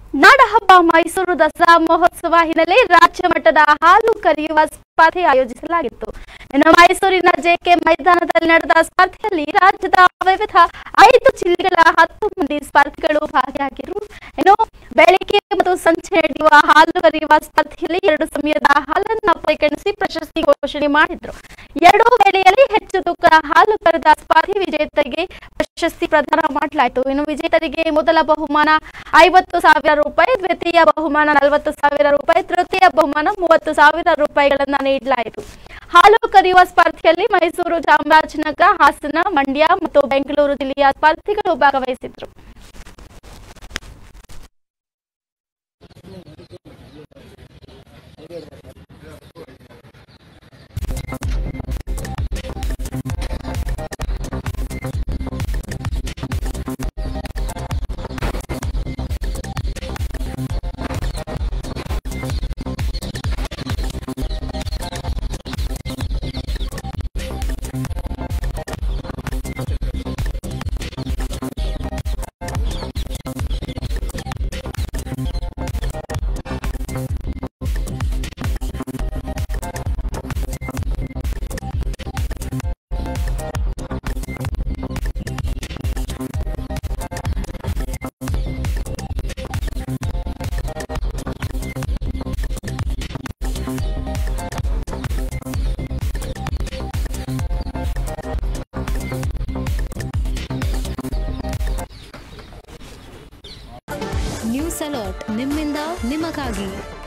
ನಾಡಹಬ್ಬ ಮೈಸೂರು ದಸರಾ ಮಹೋತ್ಸವ ಹಿನ್ನೆಲೆ ರಾಜ್ಯ ಮಟ್ಟದ ಹಾಲು ಕರೆಯುವ ಸ್ಪರ್ಧೆ ಆಯೋಜಿಸಲಾಗಿತ್ತು ಇನ್ನು ಮೈಸೂರಿನ ಜೆಕೆ ಮೈದಾನದಲ್ಲಿ ನಡೆದ ಸ್ಪರ್ಧೆಯಲ್ಲಿ ರಾಜ್ಯದ ವಿವಿಧ ಐದು ಜಿಲ್ಲೆಗಳ ಹತ್ತು ಮಂದಿ ಸ್ಪರ್ಧಿಗಳು ಭಾಗಿಯಾಗಿರು ಇನ್ನು ಬೆಳಿಗ್ಗೆ ಮತ್ತು ಸಂಜೆ ನಡೆಯುವ ಹಾಲು ಕರೆಯುವ ಸ್ಪರ್ಧೆಯಲ್ಲಿ ಎರಡು ಸಮಯದ ಹಾಲನ್ನ ಪರಿಗಣಿಸಿ ಪ್ರಶಸ್ತಿ ಘೋಷಣೆ ಮಾಡಿದ್ರು ಎರಡೂ ವೇಳೆಯಲ್ಲಿ ಹೆಚ್ಚು ತೂಕದ ಹಾಲು ಕರೆದ ಸ್ಪರ್ಧೆ ವಿಜೇತರಿಗೆ ಪ್ರಶಸ್ತಿ ಪ್ರದಾನ ಮಾಡಲಾಯಿತು ಇನ್ನು ವಿಜೇತರಿಗೆ ಮೊದಲ ಬಹುಮಾನ ಐವತ್ತು ಸಾವಿರ ರೂಪಾಯಿ ದ್ವಿತೀಯ ಬಹುಮಾನ ನಲವತ್ತು ಸಾವಿರ ರೂಪಾಯಿ ತೃತೀಯ ಬಹುಮಾನ ಮೂವತ್ತು ಸಾವಿರ ರೂಪಾಯಿಗಳನ್ನ ನೀಡಲಾಯಿತು ಹಾಲು ಕರೆಯುವ ಸ್ಪರ್ಧೆಯಲ್ಲಿ ಮೈಸೂರು ಚಾಮರಾಜನಗರ ಹಾಸನ ಮಂಡ್ಯ ಮತ್ತು ಬೆಂಗಳೂರು ಜಿಲ್ಲೆಯ ಸ್ಪರ್ಧಿಗಳು ಭಾಗವಹಿಸಿದ್ರು ನ್ಯೂಸ್ ಅಲರ್ಟ್ ನಿಮ್ಮಿಂದ ನಿಮಗಾಗಿ